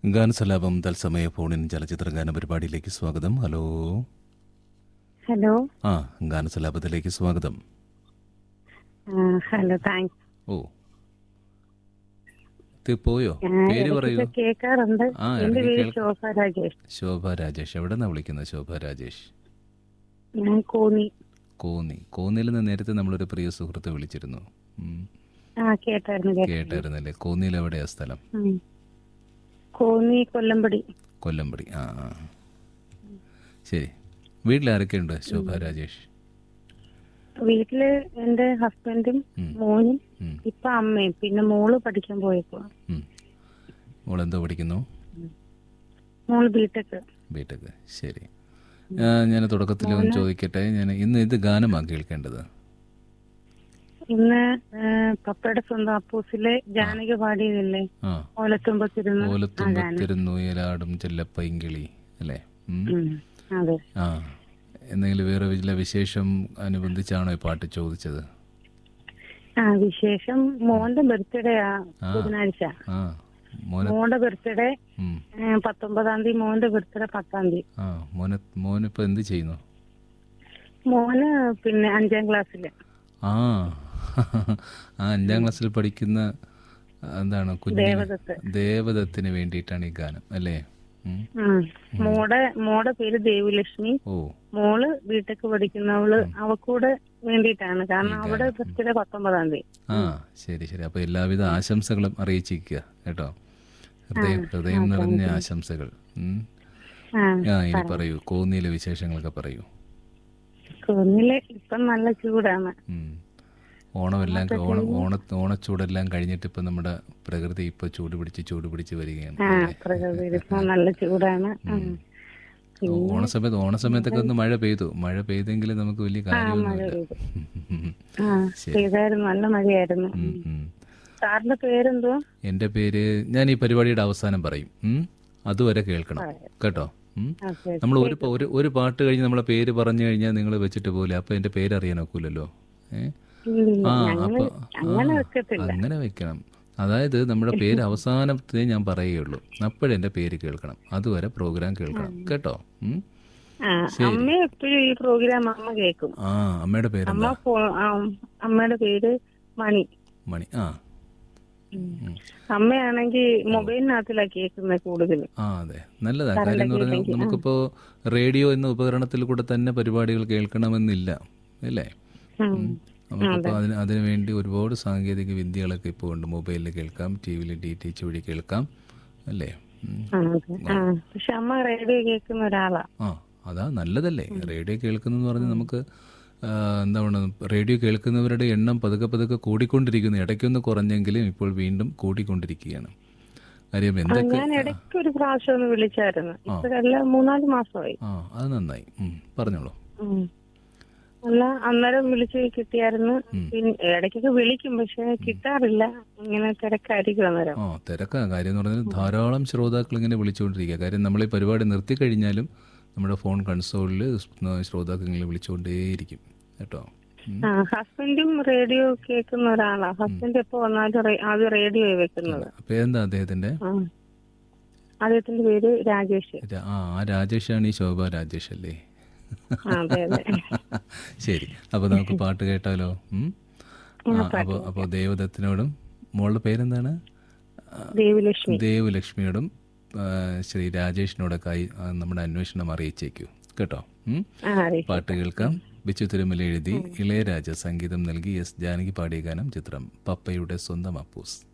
ഗാനസലാപം തത്സമയ ഫോണിൻ ചലച്ചിത്ര ഗാന പരിപാടിയിലേക്ക് സ്വാഗതം ഹലോ ഹലോ ആ ഗാനസലാപത്തിലേക്ക് സ്വാഗതം ഹലോ താങ്ക്സ് ഓ ഇത് പോയോ പേര് പറയൂ കേൾക്കാറുണ്ട് ആ, എന്റെ ഇടയ്ക്ക് പേര് കേൾക്കാം. ശോഭ രാജേഷ് ശോഭ രാജേഷ് എവിടെ നിന്നാണ് വിളിക്കുന്നത് ശോഭ രാജേഷ് ഞാൻ കോന്നി കോന്നി കോന്നിയിൽ നിന്ന് നേരത്തെ നമ്മളൊരു പ്രിയ സുഹൃത്ത് വിളിച്ചിരുന്നു ഉം. ആ കേട്ടായിരുന്നു കേട്ടായിരുന്നു. കേട്ടായിരുന്നല്ലേ കോന്നിയിൽ എവിടെയാ സ്ഥലം ഉം. കോന്നി കൊല്ലമ്പടി കൊല്ലമ്പടി ആ ആ ശരി വീട്ടിൽ ആരൊക്കെയുണ്ട് ശോഭ രാജേഷ് വീട്ടില് എന്റെ ഹസ്ബൻഡും ഉം. മോനും ഉം. ഇപ്പൊ അമ്മയും പിന്നെ മോള് പഠിക്കാൻ പോയപ്പോ ഉം. മോളെന്തോ പഠിക്കുന്നു മോള് ബിടെക് ബിടെക് ശരി ആ, ഞാൻ തുടക്കത്തിൽ ഒന്ന് ചോദിക്കട്ടെ ഞാൻ ഇന്ന് ഇത് ഗാനമാണ് കേൾക്കേണ്ടത് ഇന്ന് ആ, പപ്പയുടെ സ്വന്തം അപ്പൂസിലെ ജാനകി പാടിയതില്ലേ ആ ഓലത്തുമ്പത്തിരുന്ന് ആ ഗാനം ഓലത്തുമ്പത്തിരുന്നുയലാടും ചെല്ലപ്പൈങ്കിളി അല്ലേ ഉം. ഉം. അതെ ആ എന്തെങ്കിലും വേറെ വല്ല വിശേഷം അനുബന്ധിച്ചാണോ ഈ പാട്ട് ചോദിച്ചത് ആ വിശേഷം മോന്റെ ബർത്ത്ഡേ ആ ആ. ബുധനാഴ്ച ആ മോനെ മോന്റെ ബർത്ത്ഡേ ഉം. പത്തൊമ്പതാം തീയതി മോന്റെ ബർത്ത്ഡേ പത്താം തീയതി ആ മോനെ മോനിപ്പോൾ എന്ത് ചെയ്യുന്നു മോന് പിന്നെ അഞ്ചാം ക്ലാസ്സില് ആ ആ അഞ്ചാം ക്ലാസ്സിൽ പഠിക്കുന്ന എന്താണ് കുഞ്ഞിന് ദേവദത്ത് ദേവദത്തിന് വേണ്ടിയിട്ടാണ് ഈ ഗാനം അല്ലേ ഉം. ഉം. മോടെ മോടെ പേര് ദേവിലക്ഷ്മി ഓ മോള് ബിടെക് പഠിക്കുന്നവള് അവക്കൂടെ വേണ്ടിയിട്ടാണ് കാരണം അവിടെ ബർത്ത്ഡേ പത്തൊമ്പതാം തീയതി ആ ശരി ശരി അപ്പൊ എല്ലാവിധ ആശംസകളും അറിയിച്ചിരിക്കുക കേട്ടോ ഹൃദയം ഹൃദയം നിറഞ്ഞ ആശംസകൾ ഉം. ആ ആ ഇനി പറയൂ കോന്നിയിലെ വിശേഷങ്ങളൊക്കെ പറയൂ കുന്നില് ഇപ്പം നല്ല ചൂടാണ് ഉം. ഓണമെല്ലാം ഓണം ഓണ ഓണച്ചൂടെല്ലാം കഴിഞ്ഞിട്ട് ഇപ്പൊ നമ്മുടെ പ്രകൃതി ഇപ്പൊ ചൂട് പിടിച്ച് ചൂട് പിടിച്ച് വരികയാണ് ആ അല്ലേ? പ്രകൃതി ഇപ്പം നല്ല ചൂടാണ് ഉം. ഓണസമയത്ത് ഓണസമയത്തൊക്കെ ഒന്ന് മഴ പെയ്തു മഴ പെയ്തെങ്കിൽ നമുക്ക് വലിയ കാര്യമൊന്നുമില്ല പെയ്തു. ഉം. ആ ചെയ്തായിരുന്നു നല്ല മഴയായിരുന്നു ഉം, ഉം. സാറിന്റെ പേരെന്തോ എന്റെ പേര് ഞാൻ ഈ പരിപാടിയുടെ അവസാനം പറയും ഉം. അതുവരെ കേൾക്കണം കേട്ടോ ഉം. ഓക്കെ നമ്മൾ ഒരു പ- ഒരു ഒരു പാട്ട് കഴിഞ്ഞ് നമ്മളെ പേര് പറഞ്ഞു കഴിഞ്ഞാൽ നിങ്ങൾ വെച്ചിട്ട് പോലെ അപ്പൊ എന്റെ പേര് അറിയാൻ ഒക്കൂലല്ലോ ഏ ഇല്ലില്ല ആ ഞങ്ങള് അപ്പൊ അങ്ങനെ ആ, വെക്കത്തില്ല അങ്ങനെ വെക്കണം അതായത് നമ്മുടെ പേര് അവസാനത്തെ ഞാൻ പറയുകയുള്ളൂ അപ്പോഴെന്റെ പേര് കേൾക്കണം അതുവരെ പ്രോഗ്രാം കേൾക്കണം കേട്ടോ ഉം. ആ അമ്മ എപ്പോഴും ഈ പ്രോഗ്രാം അമ്മ കേൾക്കും ആ അമ്മയുടെ അമ്മ പേരെന്താ ഫോ- ആ, അമ്മയുടെ പേര് മണി മണി ആ അമ്മയാണെങ്കിൽ മൊബൈലിനകത്തിലാ കേൾക്കുന്നത് കൂടുതലും ആ അതെ നല്ലതാ കാര്യം എന്ന് പറഞ്ഞാൽ നമുക്കിപ്പോ റേഡിയോ എന്ന ഉപകരണത്തിൽ കൂടെ തന്നെ പരിപാടികൾ കേൾക്കണമെന്നില്ല അല്ലേ ഉം. ഉം. നമുക്കിപ്പോൾ അതിന് അതിനു വേണ്ടി ഒരുപാട് സാങ്കേതിക വിദ്യകളൊക്കെ ഇപ്പോൾ ഉണ്ട് മൊബൈലിൽ കേൾക്കാം ടി വിയിൽ ഡി ടി എച്ച് വഴി കേൾക്കാം അല്ലേ ഉം. ആ, അതെ. ആ പക്ഷെ അമ്മ റേഡിയോ കേൾക്കുന്ന ഒരാളാ ആ അതാ നല്ലതല്ലേ റേഡിയോ കേൾക്കുന്നെന്ന് പറഞ്ഞാൽ നമുക്ക് ആ, എന്താണ് റേഡിയോ കേൾക്കുന്നവരുടെ എണ്ണം പതുക്കെ പതുക്കെ കൂടിക്കൊണ്ടിരിക്കുന്നു ഇടയ്ക്കൊന്ന് കുറഞ്ഞെങ്കിലും ഇപ്പോൾ വീണ്ടും കൂടിക്കൊണ്ടിരിക്കുകയാണ് കാര്യം എന്തൊക്കെ ഞാൻ ഇടയ്ക്ക് ഒരു പ്രാവശ്യം ഒന്ന് വിളിച്ചായിരുന്നു ഇപ്പോഴല്ല മൂന്നാല് മാസമായി ആ അത് നന്നായി ഉം, പറഞ്ഞോളൂ ഉം. അല്ല അന്നേരം വിളിച്ച് കിട്ടിയായിരുന്നു പിന്നെ ഇടയ്ക്കൊക്കെ വിളിക്കും പക്ഷെ കിട്ടാറില്ല ഇങ്ങനെ തിരക്കായിരിക്കും അന്നേരം ആ തിരക്കാ കാര്യം എന്ന് പറഞ്ഞാൽ ധാരാളം ശ്രോതാക്കൾ ഇങ്ങനെ വിളിച്ചുകൊണ്ടിരിക്കുക കാര്യം നമ്മൾ ഈ പരിപാടി നിർത്തി കഴിഞ്ഞാലും നമ്മുടെ ഫോൺ കൺസോളിൽ ശ്രോതാക്കൾ ഇങ്ങനെ വിളിച്ചുകൊണ്ടേയിരിക്കും കേട്ടോ ഉം. ആ ഹസ്ബൻഡും റേഡിയോ കേൾക്കുന്ന ഒരാളാ ഹസ്ബൻഡ് എപ്പോ വന്നാലും റേ- ആദ്യം റേഡിയോ വെക്കുന്നത് അപ്പൊ എന്താ അദ്ദേഹത്തിന്റെ ആ. അദ്ദേഹത്തിന്റെ പേര് രാജേഷ് രാ- ആ ആ രാജേഷാണ് ഈ ശോഭ രാജേഷ് അല്ലേ ആ, അതെ അതെ ശരി അപ്പൊ നമുക്ക് പാട്ട് കേട്ടാലോ ഉം? ആ, അപ്പൊ അപ്പൊ ദേവദത്തിനോടും മോളുടെ പേരെന്താണ് ആ, ദേവിലക്ഷ്മി ദേവലക്ഷ്മിയോടും ആ, ശ്രീ രാജേഷിനോടൊക്കെ ആയി ആ, നമ്മുടെ അന്വേഷണം അറിയിച്ചേക്കൂ കേട്ടോ ഉം? ആ അറിയാം പാട്ട് കേൾക്കാം ബിച്ചു തിരുമല എഴുതി ഇളയരാജ സംഗീതം നൽകി എസ് ജാനകി പാടിയ ഗാനം ചിത്രം പപ്പയുടെ സ്വന്തം അപ്പൂസ്